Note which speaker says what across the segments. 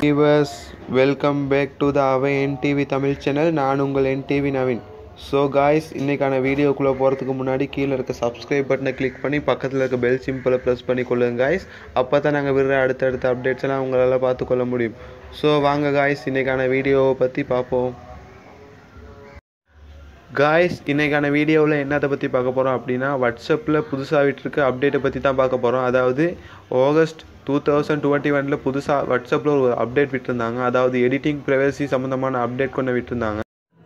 Speaker 1: viewers welcome back to the அவை NDTV Tamil channel நான் உங்கள் என்டிவி நவீன் ஸோ காய்ஸ் இன்றைக்கான வீடியோக்குள்ளே போகிறதுக்கு முன்னாடி கீழே இருக்க சப்ஸ்கிரைப் பட்டனை கிளிக் பண்ணி பக்கத்தில் இருக்க பெல் சிம்பிளை ப்ரெஸ் பண்ணி கொள்ளுங்க காய்ஸ் அப்போ தான் நாங்கள் விடுற அடுத்தடுத்த அப்டேட்ஸ் எல்லாம் உங்களால் பார்த்துக்கொள்ள முடியும் ஸோ வாங்க காய்ஸ் இன்றைக்கான வீடியோவை பற்றி பார்ப்போம் காய்ஸ் இன்றைக்கான வீடியோவில் என்னத்தை பற்றி பார்க்க போகிறோம் அப்படின்னா வாட்ஸ்அப்பில் புதுசாக விட்டுருக்க அப்டேட்டை பற்றி தான் பார்க்க போகிறோம் அதாவது ஆகஸ்ட் டூ தௌசண்ட் டுவெண்ட்டி ஒனில் புதுசாக வாட்ஸ்அப்பில் ஒரு அப்டேட் விட்டுருந்தாங்க அதாவது எடிட்டிங் ப்ரைவசி சம்மந்தமான அப்டேட் கொண்டு விட்டுருந்தாங்க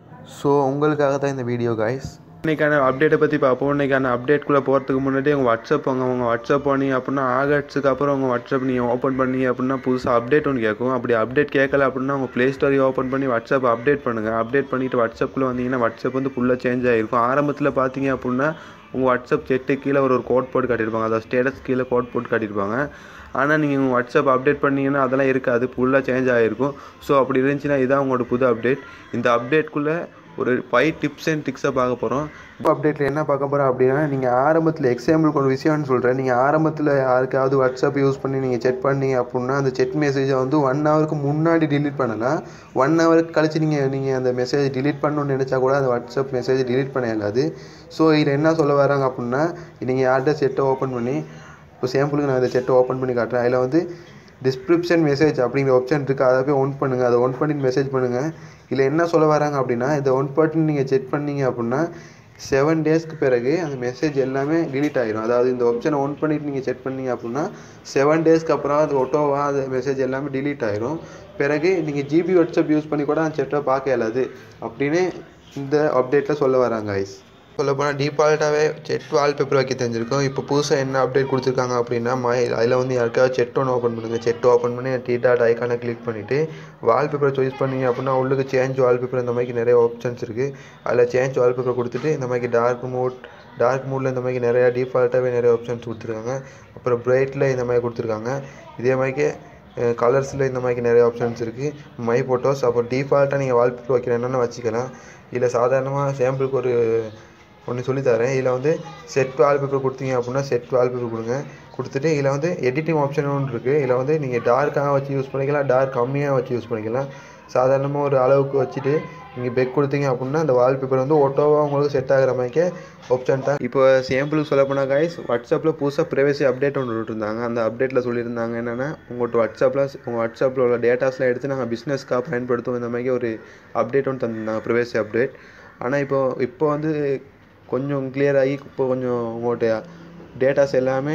Speaker 1: ஸோ உங்களுக்காக தான் இந்த வீடியோ காய்ஸ் இன்றைக்கான அப்டேட்டை பற்றி பார்ப்போம் இன்றைக்கான அப்டேட்குள்ளே போகிறதுக்கு முன்னாடி உங்கள் வாட்ஸ்அப் உங்கள் உங்கள் வாட்ஸ்அப் பண்ணி அப்படின்னா ஆகஸ்ட்டுக்கு அப்புறம் உங்கள் வாட்ஸ்அப் நீங்கள் ஓப்பன் பண்ணி அப்படின்னா புதுசாக அப்டேட் ஒன்று கேட்கும் அப்படி அப்டேட் கேட்கல அப்படின்னா உங்கள் ப்ளே ஸ்டோரி ஓப்பன் பண்ணி வாட்ஸ்அப் அப்டேட் பண்ணுங்கள் அப்டேட் பண்ணிவிட்டு வாட்ஸ்அப்பில் வந்தீங்கன்னா வாட்ஸ்அப் வந்து ஃபுல்லாக சேஞ்ச் ஆகிருக்கும் ஆரம்பத்தில் பார்த்தீங்க அப்படின்னா உங்கள் வாட்ஸ்அப் செட்டு கீழே ஒரு ஒரு கோட் போட்டு காட்டியிருப்பாங்க அதாவது ஸ்டேட்டஸ் கீழே கோட் போட்டு காட்டியிருப்பாங்க ஆனால் நீங்கள் உங்கள் வாட்ஸ்அப் அப்டேட் பண்ணீங்கன்னா அதெல்லாம் இருக்காது ஃபுல்லாக சேஞ்ச் ஆகிருக்கும் ஸோ அப்படி இருந்துச்சுன்னா இதான் உங்களோட புது அப்டேட் இந்த அப்டேட்குள்ளே ஒரு ஃபைவ் டிப்ஸ் அண்ட் டிக்ஸை பார்க்க போகிறோம் இப்போ அப்டேட்டில் என்ன பார்க்க போகிறோம் அப்படின்னா நீங்கள் ஆரம்பத்தில் எக்ஸாம்பிளுக்கு ஒரு விஷயம்னு சொல்கிறேன் நீங்கள் ஆரம்பத்தில் யாருக்காவது வாட்ஸ்அப் யூஸ் பண்ணி நீங்கள் செக் பண்ணீங்க அப்படின்னா அந்த செட் மெசேஜை வந்து ஒன் ஹவருக்கு முன்னாடி டிலீட் பண்ணலாம் ஒன் ஹவருக்கு கழிச்சு நீங்கள் நீங்கள் அந்த மெசேஜ் டிலீட் பண்ணணும்னு நினச்சா கூட அந்த வாட்ஸ்அப் மெசேஜ் டிலீட் பண்ண இயலாது ஸோ இதில் என்ன சொல்ல வராங்க அப்படின்னா நீங்கள் யார்கிட்ட செட்டை ஓப்பன் பண்ணி இப்போ சாம்பிளுக்கு நான் இந்த செட்டை ஓப்பன் பண்ணி காட்டுறேன் அதில் வந்து டிஸ்கிரிப்ஷன் மெசேஜ் அப்படிங்கிற ஆப்ஷன் இருக்குது அதை போய் ஒன் பண்ணுங்கள் அதை ஒன் பண்ணி மெசேஜ் பண்ணுங்கள் இதில் என்ன சொல்ல வராங்க அப்படின்னா இதை ஒன் பண்ணி நீங்கள் செக் பண்ணீங்க அப்படின்னா செவன் டேஸ்க்கு பிறகு அந்த மெசேஜ் எல்லாமே டிலீட் ஆகிடும் அதாவது இந்த ஆப்ஷனை ஒன் பண்ணிட்டு நீங்கள் செக் பண்ணீங்க அப்படின்னா செவன் டேஸ்க்கு அப்புறம் அது ஒட்டோவாக அந்த மெசேஜ் எல்லாமே டிலீட் ஆகிடும் பிறகு நீங்கள் ஜிபி வாட்ஸ்அப் யூஸ் பண்ணி கூட அந்த செட்டை பார்க்க இயலாது அப்படின்னு இந்த அப்டேட்டில் சொல்ல வராங்க ஐஸ் சொல்ல போனால் டிஃபால்ட்டாகவே செட் வால்பேப்பர் வைக்க தெரிஞ்சிருக்கும் இப்போ புதுசாக என்ன அப்டேட் கொடுத்துருக்காங்க அப்படின்னா மை அதில் வந்து யாருக்காவது செட் ஒன்று ஓப்பன் பண்ணுங்கள் செட் ஓப்பன் பண்ணி டி டாட் ஐக்கானை கிளிக் பண்ணிவிட்டு வால்பேப்பரை சாய்ஸ் பண்ணீங்க அப்படின்னா உள்ளுக்கு சேஞ்ச் வால்பேப்பர் இந்த மாதிரி நிறைய ஆப்ஷன்ஸ் இருக்குது அதில் சேஞ்ச் வால்பேப்பர் கொடுத்துட்டு இந்த மாதிரி டார்க் மோட் டார்க் மோடில் இந்த மாதிரி நிறையா டிஃபால்ட்டாகவே நிறைய ஆப்ஷன்ஸ் கொடுத்துருக்காங்க அப்புறம் பிரைட்டில் இந்த மாதிரி கொடுத்துருக்காங்க இதே மாதிரி கலர்ஸில் இந்த மாதிரி நிறைய ஆப்ஷன்ஸ் இருக்குது மை ஃபோட்டோஸ் அப்புறம் டிஃபால்ட்டாக நீங்கள் வால்பேப்பர் வைக்கிற என்னென்ன வச்சுக்கலாம் இதில் சாதாரணமாக சாம்பிளுக்கு ஒரு ஒன்று சொல்லித்தரேன் இதில் வந்து செட் வால்பேப்பர் கொடுத்தீங்க அப்படின்னா செட் வால்பேப்பர் கொடுங்க கொடுத்துட்டு இதில் வந்து எடிட்டிங் ஆப்ஷன் ஒன்று இருக்குது இதில் வந்து நீங்கள் டார்க்காக வச்சு யூஸ் பண்ணிக்கலாம் டார்க் கம்மியாக வச்சு யூஸ் பண்ணிக்கலாம் சாதாரணமாக ஒரு அளவுக்கு வச்சுட்டு நீங்கள் பெக் கொடுத்தீங்க அப்படின்னா அந்த வால்பேப்பர் வந்து ஒட்டோவாக உங்களுக்கு செட் ஆகிற மாதிரிக்கே ஆப்ஷன் தான் இப்போ சேம்பிளுக்கு சொல்ல போனால் காய்ஸ் வாட்ஸ்அப்பில் புதுசாக ப்ரைவசி அப்டேட் ஒன்று விட்டுருந்தாங்க அந்த அப்டேட்டில் சொல்லியிருந்தாங்க என்னென்னா உங்கள்கிட்ட வாட்ஸ்அப்பில் உங்கள் வாட்ஸ்அப்பில் உள்ள டேட்டாஸ்லாம் எடுத்து நாங்கள் பிஸ்னஸ்க்காக பயன்படுத்துவோம் இந்த மாதிரி ஒரு அப்டேட் ஒன்று தந்திருந்தாங்க ப்ரைவசி அப்டேட் ஆனால் இப்போ இப்போ வந்து கொஞ்சம் கிளியர் ஆகி இப்போ கொஞ்சம் உங்கள்கிட்ட டேட்டாஸ் எல்லாமே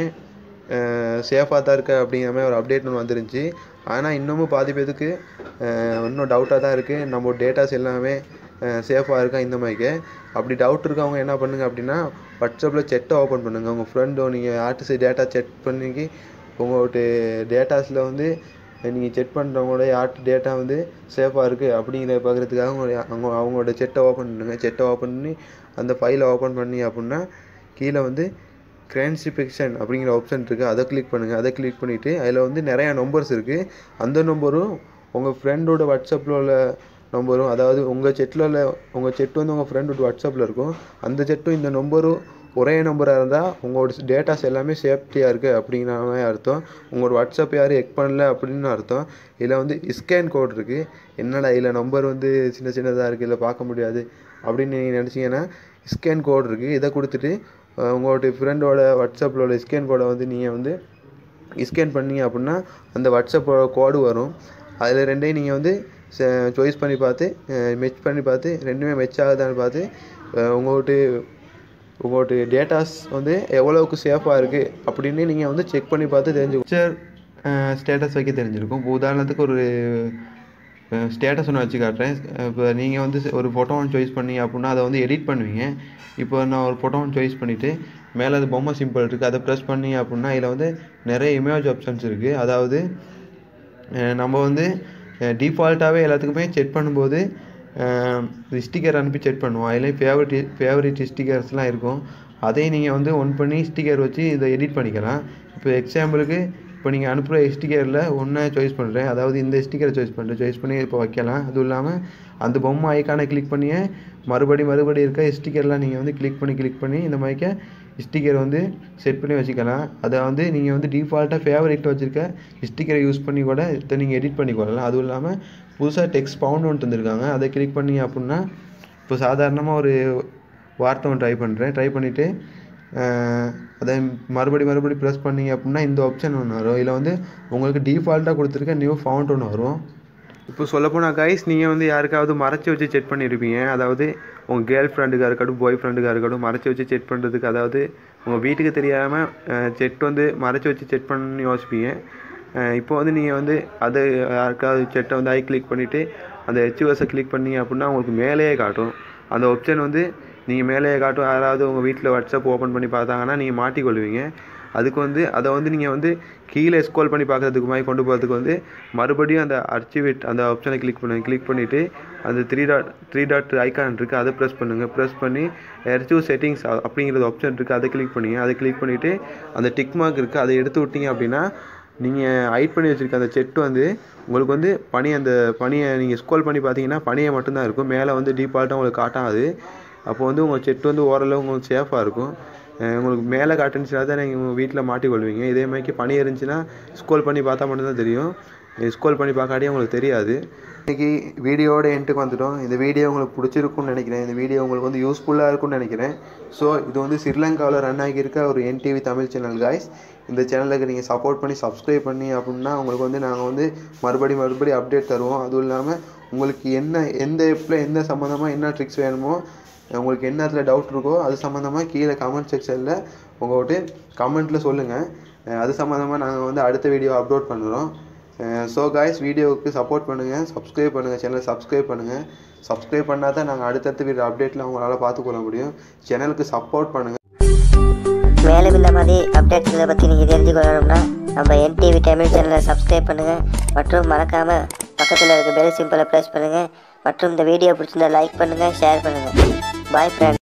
Speaker 1: சேஃபாக தான் இருக்குது அப்படிங்கிற மாதிரி ஒரு அப்டேட் ஒன்று வந்துருந்துச்சு ஆனால் இன்னமும் பாதி பேருக்கு இன்னும் டவுட்டாக தான் இருக்குது நம்ம டேட்டாஸ் எல்லாமே சேஃபாக இருக்கா இந்த மாதிரிக்கு அப்படி டவுட் இருக்கவங்க என்ன பண்ணுங்க அப்படின்னா வாட்ஸ்அப்பில் செட்டை ஓப்பன் பண்ணுங்கள் உங்கள் ஃப்ரெண்டோ நீங்கள் ஆர்டிஸ்ட் டேட்டா செக் பண்ணி உங்கள்கிட்ட டேட்டாஸில் வந்து நீங்கள் செக் பண்ணுறவங்களோட யார்ட் டேட்டா வந்து சேஃபாக இருக்குது அப்படிங்கிற பார்க்குறதுக்காக அவங்க அவங்க அவங்களோட செட்டை ஓப்பன் பண்ணுங்கள் செட்டை ஓப்பன் பண்ணி அந்த ஃபைலை ஓப்பன் பண்ணி அப்படின்னா கீழே வந்து கிரான்சிபிகேஷன் அப்படிங்கிற ஆப்ஷன் இருக்குது அதை கிளிக் பண்ணுங்கள் அதை கிளிக் பண்ணிவிட்டு அதில் வந்து நிறையா நம்பர்ஸ் இருக்குது அந்த நம்பரும் உங்கள் ஃப்ரெண்டோட வாட்ஸ்அப்பில் உள்ள நம்பரும் அதாவது உங்கள் செட்டில் உள்ள உங்கள் செட்டு வந்து உங்கள் ஃப்ரெண்டோட வாட்ஸ்அப்பில் இருக்கும் அந்த செட்டும் இந்த நம்பரும் ஒரே நம்பராக இருந்தால் உங்களோட டேட்டாஸ் எல்லாமே சேஃப்டியாக இருக்குது அப்படிங்கிற மாதிரி அர்த்தம் உங்களோட வாட்ஸ்அப் யாரும் எக் பண்ணல அப்படின்னு அர்த்தம் இதில் வந்து ஸ்கேன் கோட் இருக்குது என்னடா இதில் நம்பர் வந்து சின்ன சின்னதாக இருக்குது இல்லை பார்க்க முடியாது அப்படின்னு நீங்கள் நினச்சிங்கன்னா ஸ்கேன் கோட் இருக்குது இதை கொடுத்துட்டு உங்களோட ஃப்ரெண்டோட வாட்ஸ்அப்பில் உள்ள ஸ்கேன் கோடை வந்து நீங்கள் வந்து ஸ்கேன் பண்ணீங்க அப்படின்னா அந்த வாட்ஸ்அப்போட கோடு வரும் அதில் ரெண்டையும் நீங்கள் வந்து சாய்ஸ் பண்ணி பார்த்து மெச் பண்ணி பார்த்து ரெண்டுமே மெச் ஆகுதான்னு பார்த்து உங்கள்கிட்ட உங்களோட டேட்டாஸ் வந்து எவ்வளோவுக்கு சேஃபாக இருக்குது அப்படின்னு நீங்கள் வந்து செக் பண்ணி பார்த்து தெரிஞ்சு பிக்சர் ஸ்டேட்டஸ் வைக்க தெரிஞ்சிருக்கும் இப்போ உதாரணத்துக்கு ஒரு ஸ்டேட்டஸ் ஒன்று வச்சு காட்டுறேன் இப்போ நீங்கள் வந்து ஒரு ஃபோட்டோ ஒன்று சாய்ஸ் பண்ணி அப்படின்னா அதை வந்து எடிட் பண்ணுவீங்க இப்போ நான் ஒரு ஃபோட்டோ ஒன்று சாய்ஸ் பண்ணிவிட்டு மேலே அது பொம்மை சிம்பிள் இருக்குது அதை ப்ரெஸ் பண்ணி அப்படின்னா இதில் வந்து நிறைய இமேஜ் ஆப்ஷன்ஸ் இருக்குது அதாவது நம்ம வந்து டிஃபால்ட்டாகவே எல்லாத்துக்குமே செக் பண்ணும்போது ஸ்டிக்கர் அனுப்பி செக் பண்ணுவோம் அதுலேயும் ஃபேவரட் ஃபேவரட் ஸ்டிக்கர்ஸ்லாம் இருக்கும் அதையும் நீங்கள் வந்து ஒன் பண்ணி ஸ்டிக்கர் வச்சு இதை எடிட் பண்ணிக்கலாம் இப்போ எக்ஸாம்பிளுக்கு இப்போ இப்போ நீங்கள் அனுப்புகிற ஸ்டிக்கரில் ஒன்றை சாய்ஸ் பண்ணுறேன் அதாவது இந்த ஸ்டிக்கரை சாய்ஸ் பண்ணுறேன் சாய்ஸ் பண்ணி இப்போ வைக்கலாம் அதுவும் இல்லாமல் அந்த பொம்மை ஐக்கானை கிளிக் பண்ணியே மறுபடி மறுபடி இருக்க ஸ்டிக்கர்லாம் நீங்கள் வந்து கிளிக் பண்ணி கிளிக் பண்ணி இந்த மாதிரிக்க ஸ்டிக்கர் வந்து செட் பண்ணி வச்சுக்கலாம் அதை வந்து நீங்கள் வந்து டிஃபால்ட்டாக ஃபேவரேட்டில் வச்சுருக்க ஸ்டிக்கரை யூஸ் பண்ணி கூட இதை நீங்கள் எடிட் பண்ணிக்கொள்ளலாம் அதுவும் இல்லாமல் புதுசாக டெக்ஸ்ட் பவுண்ட் ஒன்று தந்திருக்காங்க அதை கிளிக் பண்ணி அப்படின்னா இப்போ சாதாரணமாக ஒரு வார்த்தை ஒன்று ட்ரை பண்ணுறேன் ட்ரை பண்ணிவிட்டு அதை மறுபடி மறுபடி ப்ரெஸ் பண்ணீங்க அப்படின்னா இந்த ஆப்ஷன் ஒன்று வரும் இதில் வந்து உங்களுக்கு டிஃபால்ட்டாக கொடுத்துருக்க நியூ ஃபவுண்ட் ஒன்று வரும் இப்போ சொல்லப்போனால் கைஸ் நீங்கள் வந்து யாருக்காவது மறைச்சி வச்சு செக் பண்ணியிருப்பீங்க அதாவது உங்கள் கேர்ள் ஃப்ரெண்டுக்காக இருக்கட்டும் பாய் ஃப்ரெண்டுக்காக இருக்கட்டும் மறைச்சி வச்சு செக் பண்ணுறதுக்கு அதாவது உங்கள் வீட்டுக்கு தெரியாமல் செட் வந்து மறைச்சி வச்சு செக் பண்ணி யோசிப்பீங்க இப்போ வந்து நீங்கள் வந்து அது யாருக்காவது செட்டை வந்து ஐ கிளிக் பண்ணிவிட்டு அந்த ஹெச்யூஎஸை கிளிக் பண்ணீங்க அப்படின்னா உங்களுக்கு மேலேயே காட்டும் அந்த ஆப்ஷன் வந்து நீங்கள் மேலேயே காட்டும் யாராவது உங்கள் வீட்டில் வாட்ஸ்அப் ஓப்பன் பண்ணி பார்த்தாங்கன்னா நீங்கள் மாட்டிக்கொள்வீங்க அதுக்கு வந்து அதை வந்து நீங்கள் வந்து கீழே ஸ்க்ரோல் பண்ணி பார்க்குறதுக்கு மாதிரி கொண்டு போகிறதுக்கு வந்து மறுபடியும் அந்த அர்ச்சிவிட் அந்த ஆப்ஷனை கிளிக் பண்ணுங்க கிளிக் பண்ணிவிட்டு அந்த three dot three dot icon இருக்குது அதை ப்ரெஸ் பண்ணுங்கள் ப்ரெஸ் பண்ணி எர்ச்சூ செட்டிங்ஸ் அப்படிங்கிறது ஆப்ஷன் இருக்குது அதை கிளிக் பண்ணிங்க அதை கிளிக் பண்ணிவிட்டு அந்த டிக் மார்க் இருக்குது அதை எடுத்து விட்டீங்க அப்படின்னா நீங்கள் ஹைட் பண்ணி வச்சுருக்க அந்த செட்டு வந்து உங்களுக்கு வந்து பனி அந்த பனியை நீங்கள் ஸ்க்ரோல் பண்ணி பார்த்தீங்கன்னா பனியை மட்டும்தான் இருக்கும் மேலே வந்து டீஃபால்ட்டாக உங்களுக்கு காட்டாது அப்போ வந்து உங்கள் செட்டு வந்து ஓரளவு உங்களுக்கு சேஃபாக இருக்கும் உங்களுக்கு மேலே காட்டுனுச்சுனா தான் நீங்கள் உங்கள் வீட்டில் மாட்டிக்கொள்வீங்க இதே மாதிரிக்கு பனி இருந்துச்சுன்னா ஸ்க்ரோல் பண்ணி பார்த்தா மட்டும்தான் தெரியும் ஸ்க்ரோல் பண்ணி பார்க்காட்டியே உங்களுக்கு தெரியாது இன்றைக்கி வீடியோட எண்டுக்கு வந்துட்டோம் இந்த வீடியோ உங்களுக்கு பிடிச்சிருக்கும்னு நினைக்கிறேன் இந்த வீடியோ உங்களுக்கு வந்து யூஸ்ஃபுல்லாக இருக்கும்னு நினைக்கிறேன் ஸோ இது வந்து ஸ்ரீலங்காவில் ரன் ஆகியிருக்க ஒரு என்டிவி தமிழ் சேனல் காய்ஸ் இந்த சேனலுக்கு நீங்கள் சப்போர்ட் பண்ணி சப்ஸ்கிரைப் பண்ணி அப்படின்னா உங்களுக்கு வந்து நாங்கள் வந்து மறுபடி மறுபடி அப்டேட் தருவோம் அதுவும் இல்லாமல் உங்களுக்கு என்ன எந்த ஆப்பில் எந்த சம்மந்தமாக என்ன ட்ரிக்ஸ் வேணுமோ உங்களுக்கு என்ன அதில் டவுட் இருக்கோ அது சம்மந்தமாக கீழே கமெண்ட் செக்ஷனில் உங்கள்கிட்ட கமெண்ட்டில் சொல்லுங்கள் அது சம்மந்தமாக நாங்கள் வந்து அடுத்த வீடியோ அப்லோட் பண்ணுறோம் ஸோ காய்ஸ் வீடியோவுக்கு சப்போர்ட் பண்ணுங்கள் சப்ஸ்கிரைப் பண்ணுங்கள் சேனலை சப்ஸ்கிரைப் பண்ணுங்கள் சப்ஸ்கிரைப் பண்ணால் தான் நாங்கள் அடுத்தடுத்த வீடியோ அப்டேட்டில் உங்களால் பார்த்துக்கொள்ள முடியும் சேனலுக்கு சப்போர்ட் பண்ணுங்கள்
Speaker 2: மேலும் இந்த மாதிரி அப்டேட்ஸை பற்றி நீங்கள் தெரிஞ்சுக்கொள்ளணும்னா நம்ம என்டிவி தமிழ் சேனலை சப்ஸ்கிரைப் பண்ணுங்கள் மற்றும் மறக்காமல் பக்கத்தில் இருக்க பெல் சிம்பிளை ப்ரெஸ் பண்ணுங்கள் மற்றும் இந்த வீடியோ பிடிச்சிருந்தா லைக் பண்ணுங்கள் ஷேர் பண்ணுங்கள் பாய் ஃப்ரெண்ட்